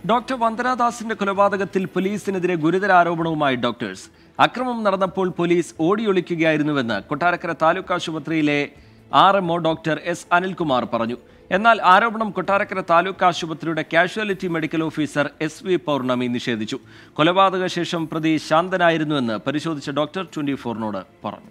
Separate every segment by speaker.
Speaker 1: doctor വന്ദനാദാസിന്റെ കൊലപാതകത്തിൽ പോലീസിനെതിരെ ഗുരുതര ആരോപണവുമായി ഡോക്ടേഴ്സ് അക്രമം നടന്നപ്പോൾ പോലീസ് ഓടിയൊളിക്കുകയായിരുന്നുവെന്ന് കൊട്ടാരക്കര താലൂക്ക് ആശുപത്രിയിലെ R MO doctor S Anilkumar പറഞ്ഞു എന്നാൽ ആരോപണം കൊട്ടാരക്കര താലൂക്ക് ആശുപത്രിയുടെ casualty medical officer S V Pournami നിഷേധിച്ചു കൊലപാതക ശേഷം പ്രതി ശാന്തനായിരുന്നുവെന്ന് പരിശോധിച്ച ഡോക്ടർ ട്വന്റി ഫോറിനോട് പറഞ്ഞു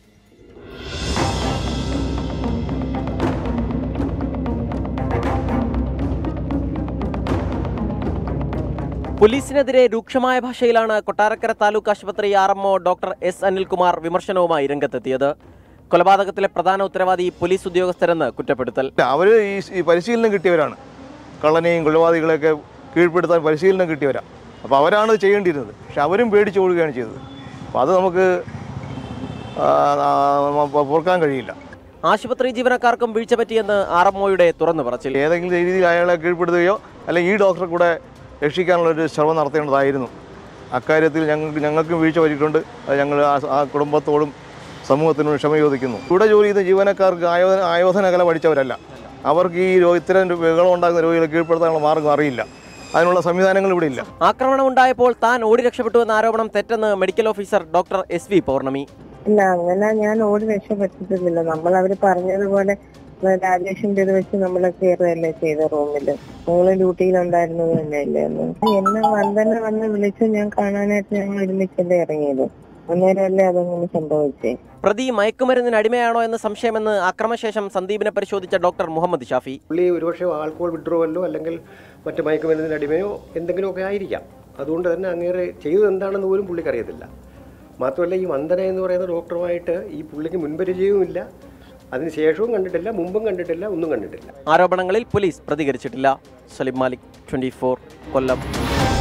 Speaker 2: പോലീസിനെതിരെ രൂക്ഷമായ ഭാഷയിലാണ് കൊട്ടാരക്കര താലൂക്ക് ആശുപത്രി R MO doctor S Anilkumar വിമർശനവുമായി രംഗത്തെത്തിയത് കൊലപാതകത്തിലെ പ്രധാന ഉത്തരവാദി പോലീസ് ഉദ്യോഗസ്ഥരെന്ന് കുറ്റപ്പെടുത്തൽ
Speaker 3: അവർ ഈ ഈ പരിശീലനം കിട്ടിയവരാണ് കള്ളനെയും കൊലപാതകളെയൊക്കെ കീഴ്പ്പെടുത്താൻ പരിശീലനം കിട്ടിയവരാണ് അപ്പോൾ അവരാണ് ഇത് ചെയ്യേണ്ടിയിരുന്നത് പക്ഷെ അവരും പേടിച്ച് ഓടുകയാണ് ചെയ്തത് അപ്പോൾ അത് നമുക്ക് ആ, ആ, പൊറുക്കാൻ കഴിയില്ല
Speaker 2: ആശുപത്രി ജീവനക്കാർക്കും വീഴ്ച പറ്റിയെന്ന് ആർ എംഒയുടെ തുറന്നു പറച്ചിൽ
Speaker 3: ഏതെങ്കിലും രീതിയിൽ അയാളെ കീഴ്പ്പെടുത്തുകയോ അല്ലെങ്കിൽ ഈ ഡോക്ടറെ കൂടെ രക്ഷിക്കാനുള്ളൊരു ശ്രമം നടത്തേണ്ടതായിരുന്നു അക്കാര്യത്തിൽ ഞങ്ങൾക്ക് ഞങ്ങൾക്കും വീഴ്ച പറ്റിയിട്ടുണ്ട് അത് ഞങ്ങൾ ആ- ആ കുടുംബത്തോടും സമൂഹത്തിനോട് ക്ഷമ ചോദിക്കുന്നു ഇവിടെ ജോലി ചെയ്ത ജീവനക്കാർക്ക് ആയോധന ആയോധന കല പഠിച്ചവരല്ല അവർക്ക് ഈ രോ ഇത്തരം ബഹളം ഉണ്ടാകുന്ന രോഗികളെ കീഴ്പ്പെടുത്താനുള്ള മാർഗ്ഗം അറിയില്ല അതിനുള്ള സംവിധാനങ്ങൾ ഇവിടെ ഇല്ല
Speaker 2: ആക്രമണം ഉണ്ടായപ്പോൾ താൻ ഓടി രക്ഷപ്പെട്ടുവെന്ന ആരോപണം തെറ്റെന്ന് medical officer doctor S V Pournami
Speaker 4: ഇല്ല അങ്ങനെ ഞാൻ ഓടി രക്ഷപ്പെട്ടിട്ടില്ല നമ്മൾ അവര് പറഞ്ഞതുപോലെ രാജേഷിന്റെ ഇത് വെച്ച് നമ്മളെ കയറുകയല്ലേ ചെയ്ത റൂമില് ഞങ്ങള് ഡ്യൂട്ടിയിലുണ്ടായിരുന്നത് തന്നെയല്ലേ അന്ന് എന്നെ വന്ദന വന്ന് വിളിച്ച് ഞാൻ കാണാനായിട്ട് ഞങ്ങൾ ഒരുമിച്ചല്ലേ ഇറങ്ങിയത് അന്നേരമല്ലേ അതങ്ങനെ സംഭവിച്ചേ
Speaker 2: പ്രതി മയക്കുമരുന്നിന് അടിമയാണോ എന്ന് സംശയമെന്ന് ആക്രമശേഷം സന്ദീപിനെ പരിശോധിച്ച ഡോക്ടർ മുഹമ്മദ് ഷാഫി
Speaker 5: പുള്ളി ഒരുപക്ഷെ ആൽക്കോൾ വിഡ്രോവല്ലോ അല്ലെങ്കിൽ മറ്റ് മയക്കുമരുന്നിന് അടിമയോ എന്തെങ്കിലുമൊക്കെ ആയിരിക്കാം അതുകൊണ്ട് തന്നെ അങ്ങേറെ ചെയ്തത് എന്താണെന്ന് പോലും പുള്ളിക്ക് അറിയത്തില്ല മാത്രമല്ല ഈ വന്ദന എന്ന് പറയുന്ന ഡോക്ടറുമായിട്ട് ഈ പുള്ളിക്ക് മുൻപരിചയവുമില്ല അതിന് ശേഷവും കണ്ടിട്ടില്ല മുമ്പും കണ്ടിട്ടില്ല ഒന്നും കണ്ടിട്ടില്ല
Speaker 2: ആരോപണങ്ങളിൽ പോലീസ് പ്രതികരിച്ചിട്ടില്ല സലിം മാലിക് ട്വന്റി കൊല്ലം